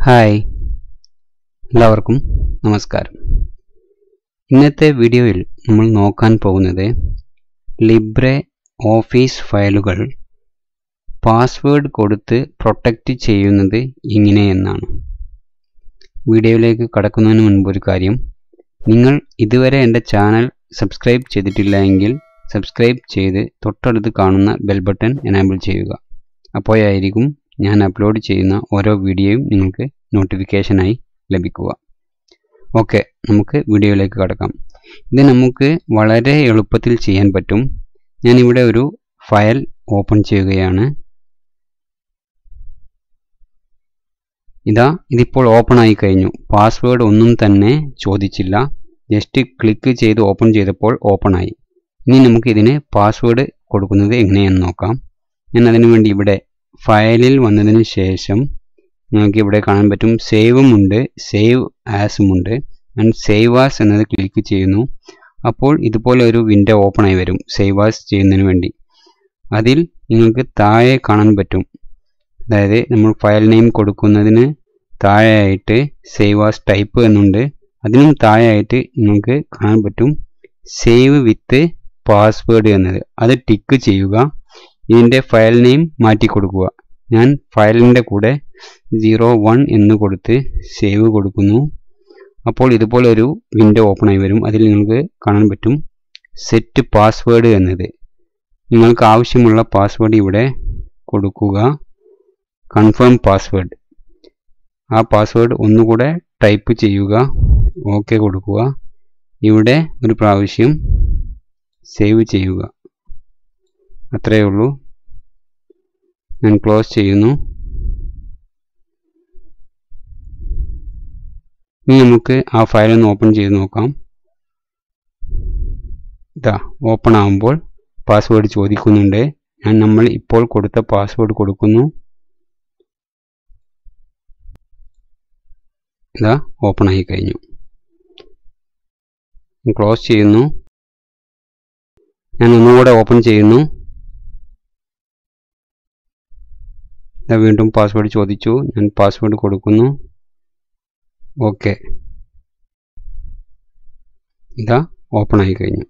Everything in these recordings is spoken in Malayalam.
ഹായ് എല്ലാവർക്കും നമസ്കാരം ഇന്നത്തെ വീഡിയോയിൽ നമ്മൾ നോക്കാൻ പോകുന്നത് ലിബ്രെ ഓഫീസ് ഫയലുകൾ പാസ്വേഡ് കൊടുത്ത് പ്രൊട്ടക്റ്റ് ചെയ്യുന്നത് എങ്ങനെയെന്നാണ് വീഡിയോയിലേക്ക് കടക്കുന്നതിന് മുൻപ് ഒരു കാര്യം നിങ്ങൾ ഇതുവരെ എൻ്റെ ചാനൽ സബ്സ്ക്രൈബ് ചെയ്തിട്ടില്ല എങ്കിൽ സബ്സ്ക്രൈബ് ചെയ്ത് തൊട്ടടുത്ത് കാണുന്ന ബെൽ ബട്ടൺ എനാബിൾ ചെയ്യുക അപ്പോഴായിരിക്കും ഞാൻ അപ്ലോഡ് ചെയ്യുന്ന ഓരോ വീഡിയോയും നിങ്ങൾക്ക് നോട്ടിഫിക്കേഷനായി ലഭിക്കുക ഓക്കെ നമുക്ക് വീഡിയോയിലേക്ക് കടക്കാം ഇത് നമുക്ക് വളരെ എളുപ്പത്തിൽ ചെയ്യാൻ പറ്റും ഞാനിവിടെ ഒരു ഫയൽ ഓപ്പൺ ചെയ്യുകയാണ് ഇതാ ഇതിപ്പോൾ ഓപ്പൺ ആയി കഴിഞ്ഞു പാസ്വേഡ് ഒന്നും തന്നെ ചോദിച്ചില്ല ജസ്റ്റ് ക്ലിക്ക് ചെയ്ത് ഓപ്പൺ ചെയ്തപ്പോൾ ഓപ്പൺ ആയി ഇനി നമുക്ക് ഇതിന് പാസ്വേഡ് കൊടുക്കുന്നത് എങ്ങനെയെന്ന് നോക്കാം ഞാൻ അതിനു വേണ്ടി ഇവിടെ ഫയലിൽ വന്നതിന് ശേഷം നിങ്ങൾക്ക് ഇവിടെ കാണാൻ പറ്റും സേവും ഉണ്ട് സേവ് ആസും ഉണ്ട് ഞാൻ സേവ് ആസ് എന്നത് ക്ലിക്ക് ചെയ്യുന്നു അപ്പോൾ ഇതുപോലെ ഒരു വിൻഡോ ഓപ്പൺ ആയി വരും സേവ് ആസ് ചെയ്യുന്നതിന് വേണ്ടി അതിൽ നിങ്ങൾക്ക് താഴെ കാണാൻ പറ്റും അതായത് നമ്മൾ ഫയൽ നെയിം കൊടുക്കുന്നതിന് താഴെയായിട്ട് സേവ് ആസ് ടൈപ്പ് എന്നുണ്ട് അതിനും താഴെയായിട്ട് നിങ്ങൾക്ക് കാണാൻ പറ്റും സേവ് വിത്ത് പാസ്വേഡ് എന്നത് അത് ടിക്ക് ചെയ്യുക ഇതിൻ്റെ ഫയൽ നെയിം മാറ്റി കൊടുക്കുക ഞാൻ ഫയലിൻ്റെ കൂടെ സീറോ വൺ എന്ന് കൊടുത്ത് സേവ് കൊടുക്കുന്നു അപ്പോൾ ഇതുപോലെ ഒരു വിൻഡോ ഓപ്പൺ ആയി വരും അതിൽ നിങ്ങൾക്ക് കാണാൻ പറ്റും സെറ്റ് പാസ്വേഡ് എന്നത് നിങ്ങൾക്ക് ആവശ്യമുള്ള പാസ്വേഡ് ഇവിടെ കൊടുക്കുക കൺഫേം പാസ്വേഡ് ആ പാസ്വേഡ് ഒന്നുകൂടെ ടൈപ്പ് ചെയ്യുക ഓക്കെ കൊടുക്കുക ഇവിടെ ഒരു പ്രാവശ്യം സേവ് ചെയ്യുക അത്രയേ ഉള്ളൂ ഞാൻ ക്ലോസ് ചെയ്യുന്നു ഇനി നമുക്ക് ആ ഫയൽ ഒന്ന് ഓപ്പൺ ചെയ്ത് നോക്കാം ഇതാ ഓപ്പൺ ആകുമ്പോൾ പാസ്വേഡ് ചോദിക്കുന്നുണ്ട് ഞാൻ നമ്മൾ ഇപ്പോൾ കൊടുത്ത പാസ്വേഡ് കൊടുക്കുന്നു ഇതാ ഓപ്പൺ ആയി കഴിഞ്ഞു ക്ലോസ് ചെയ്യുന്നു ഞാൻ ഒന്നുകൂടെ ഓപ്പൺ ചെയ്യുന്നു ഇതാ വീണ്ടും പാസ്വേഡ് ചോദിച്ചു ഞാൻ പാസ്വേഡ് കൊടുക്കുന്നു ഓക്കെ ഇതാ ഓപ്പൺ ആയി കഴിഞ്ഞു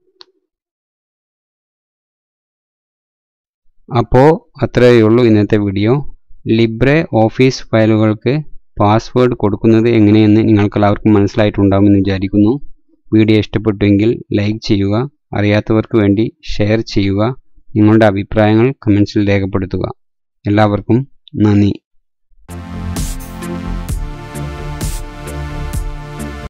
അപ്പോൾ അത്രയേ ഉള്ളൂ ഇന്നത്തെ വീഡിയോ ലിബ്രെ ഓഫീസ് ഫയലുകൾക്ക് പാസ്വേഡ് കൊടുക്കുന്നത് എങ്ങനെയെന്ന് നിങ്ങൾക്കെല്ലാവർക്കും മനസ്സിലായിട്ടുണ്ടാകുമെന്ന് വിചാരിക്കുന്നു വീഡിയോ ഇഷ്ടപ്പെട്ടുവെങ്കിൽ ലൈക്ക് ചെയ്യുക അറിയാത്തവർക്ക് വേണ്ടി ഷെയർ ചെയ്യുക നിങ്ങളുടെ അഭിപ്രായങ്ങൾ കമൻസിൽ രേഖപ്പെടുത്തുക എല്ലാവർക്കും നന്ദി